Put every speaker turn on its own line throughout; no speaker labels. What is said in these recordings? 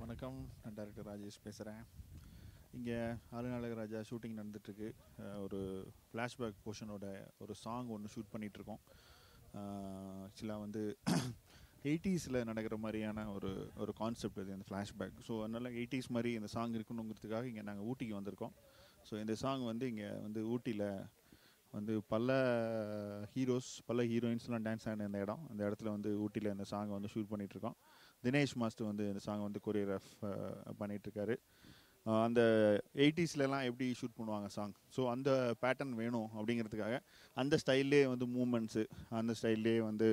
வணக்கம் நான் டைரக்டர் ராஜேஷ் பேசுகிறேன் இங்கே ஆளுநர் ராஜா ஷூட்டிங் நடந்துட்டுருக்கு ஒரு ஃப்ளாஷ்பேக் போர்ஷனோட ஒரு சாங் ஒன்று ஷூட் பண்ணிகிட்ருக்கோம் ஆக்சுவலாக வந்து எயிட்டிஸில் நடக்கிற மாதிரியான ஒரு ஒரு கான்செப்ட் இது இந்த ஃப்ளாஷ்பேக் ஸோ அதனால் எயிட்டிஸ் மாதிரி இந்த சாங் இருக்கணுங்கிறதுக்காக இங்கே நாங்கள் ஊட்டிக்கு வந்திருக்கோம் ஸோ இந்த சாங் வந்து இங்கே வந்து ஊட்டியில் வந்து பல ஹீரோஸ் பல ஹீரோயின்ஸ்லாம் டான்ஸ் ஆடின இந்த இடம் அந்த இடத்துல வந்து ஊட்டியில் இந்த சாங்கை வந்து ஷூட் பண்ணிகிட்ருக்கோம் தினேஷ் மாஸ்டர் வந்து இந்த சாங்கை வந்து கொரியோகிராஃப் பண்ணிகிட்ருக்காரு அந்த எயிட்டிஸ்லலாம் எப்படி ஷூட் பண்ணுவாங்க சாங் ஸோ அந்த பேட்டர்ன் வேணும் அப்படிங்கிறதுக்காக அந்த ஸ்டைல்லே வந்து மூமெண்ட்ஸு அந்த ஸ்டைல்லே வந்து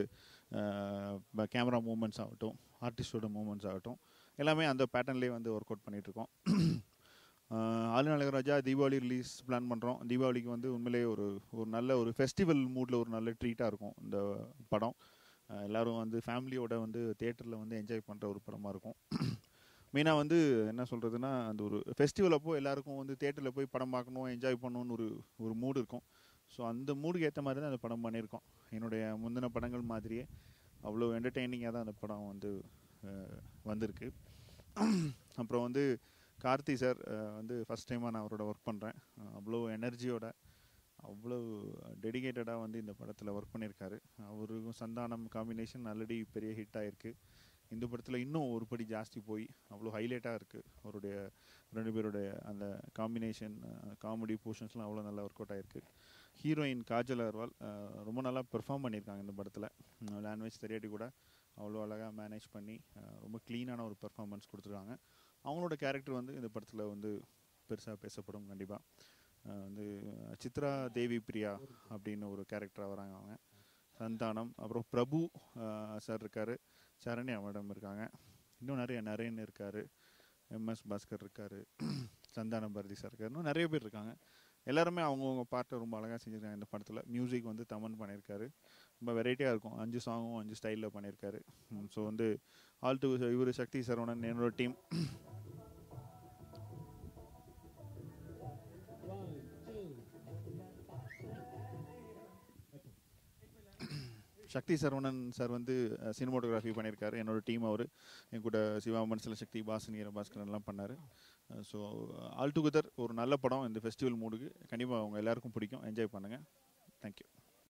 கேமரா மூமெண்ட்ஸ் ஆகட்டும் ஆர்டிஸ்டோட மூமெண்ட்ஸ் ஆகட்டும் எல்லாமே அந்த பேட்டர்ன்லேயே வந்து ஒர்க் அவுட் பண்ணிகிட்ருக்கோம் ஆளுநர் ராஜா தீபாவளி ரிலீஸ் பிளான் பண்ணுறோம் தீபாவளிக்கு வந்து உண்மையிலேயே ஒரு ஒரு நல்ல ஒரு ஃபெஸ்டிவல் மூடில் ஒரு நல்ல ட்ரீட்டாக இருக்கும் இந்த படம் எல்லோரும் வந்து ஃபேமிலியோட வந்து தேட்டரில் வந்து என்ஜாய் பண்ணுற ஒரு படமாக இருக்கும் மெயினாக வந்து என்ன சொல்கிறதுனா அந்த ஒரு ஃபெஸ்டிவல் அப்போது எல்லாருக்கும் வந்து தேட்டரில் போய் படம் பார்க்கணும் என்ஜாய் பண்ணணும்னு ஒரு ஒரு மூடு இருக்கும் ஸோ அந்த மூடுக்கு ஏற்ற மாதிரி தான் அந்த படம் பண்ணியிருக்கோம் என்னுடைய முந்தின படங்கள் மாதிரியே அவ்வளோ என்டர்டெய்னிங்காக தான் அந்த படம் வந்து வந்திருக்கு அப்புறம் வந்து கார்த்தி சார் வந்து ஃபஸ்ட் டைமாக நான் அவரோட ஒர்க் பண்ணுறேன் அவ்வளோ எனர்ஜியோட அவ்வளோ டெடிகேட்டடாக வந்து இந்த படத்தில் ஒர்க் பண்ணியிருக்காரு அவருக்கும் சந்தானம் காம்பினேஷன் ஆல்ரெடி பெரிய ஹிட் ஆகிருக்கு இந்த படத்தில் இன்னும் ஒரு படி ஜாஸ்தி போய் அவ்வளோ ஹைலைட்டாக இருக்குது அவருடைய ரெண்டு பேருடைய அந்த காம்பினேஷன் காமெடி போர்ஷன்ஸ்லாம் அவ்வளோ நல்லா ஒர்க் அவுட் ஆகிருக்கு ஹீரோயின் காஜல் அகர்வால் ரொம்ப நல்லா பெர்ஃபார்ம் பண்ணியிருக்காங்க இந்த படத்தில் லாங்குவேஜ் தெரியாட்டி கூட அவ்வளோ அழகாக மேனேஜ் பண்ணி ரொம்ப க்ளீனான ஒரு பெர்ஃபார்மன்ஸ் கொடுத்துருக்காங்க அவங்களோட கேரக்டர் வந்து இந்த படத்தில் வந்து பெருசாக பேசப்படும் கண்டிப்பாக வந்து சித்ரா தேவி பிரியா அப்படின்னு ஒரு கேரக்டராக வராங்க அவங்க சந்தானம் அப்புறம் பிரபு சார் இருக்கார் சரண்யா மேடம் இருக்காங்க இன்னும் நிறைய நரேன் இருக்கார் எம்எஸ் பாஸ்கர் இருக்கார் சந்தானம் பாரதி சார் இருக்கார் இன்னும் நிறைய பேர் இருக்காங்க எல்லாருமே அவங்கவுங்க பாட்டை ரொம்ப அழகாக செஞ்சுருக்காங்க இந்த படத்தில் மியூசிக் வந்து தமன் பண்ணியிருக்காரு ரொம்ப வெரைட்டியாக இருக்கும் அஞ்சு சாங்கும் அஞ்சு ஸ்டைலில் பண்ணியிருக்காரு ஸோ வந்து ஆல் டு இவர் சக்தி சரவணன் என்னோட டீம் சக்தி சரவணன் சார் வந்து சினிமாட்டோகிராஃபி பண்ணியிருக்காரு என்னோட டீம் அவர் என் கூட சிவா மனசில் சக்தி பாசன் பாஸ்கரன் எல்லாம் பண்ணார் ஸோ ஆல் டுகெதர் ஒரு நல்ல படம் இந்த ஃபெஸ்டிவல் மூடுக்கு கண்டிப்பாக அவங்க எல்லாருக்கும் பிடிக்கும் என்ஜாய் பண்ணுங்கள் தேங்க்யூ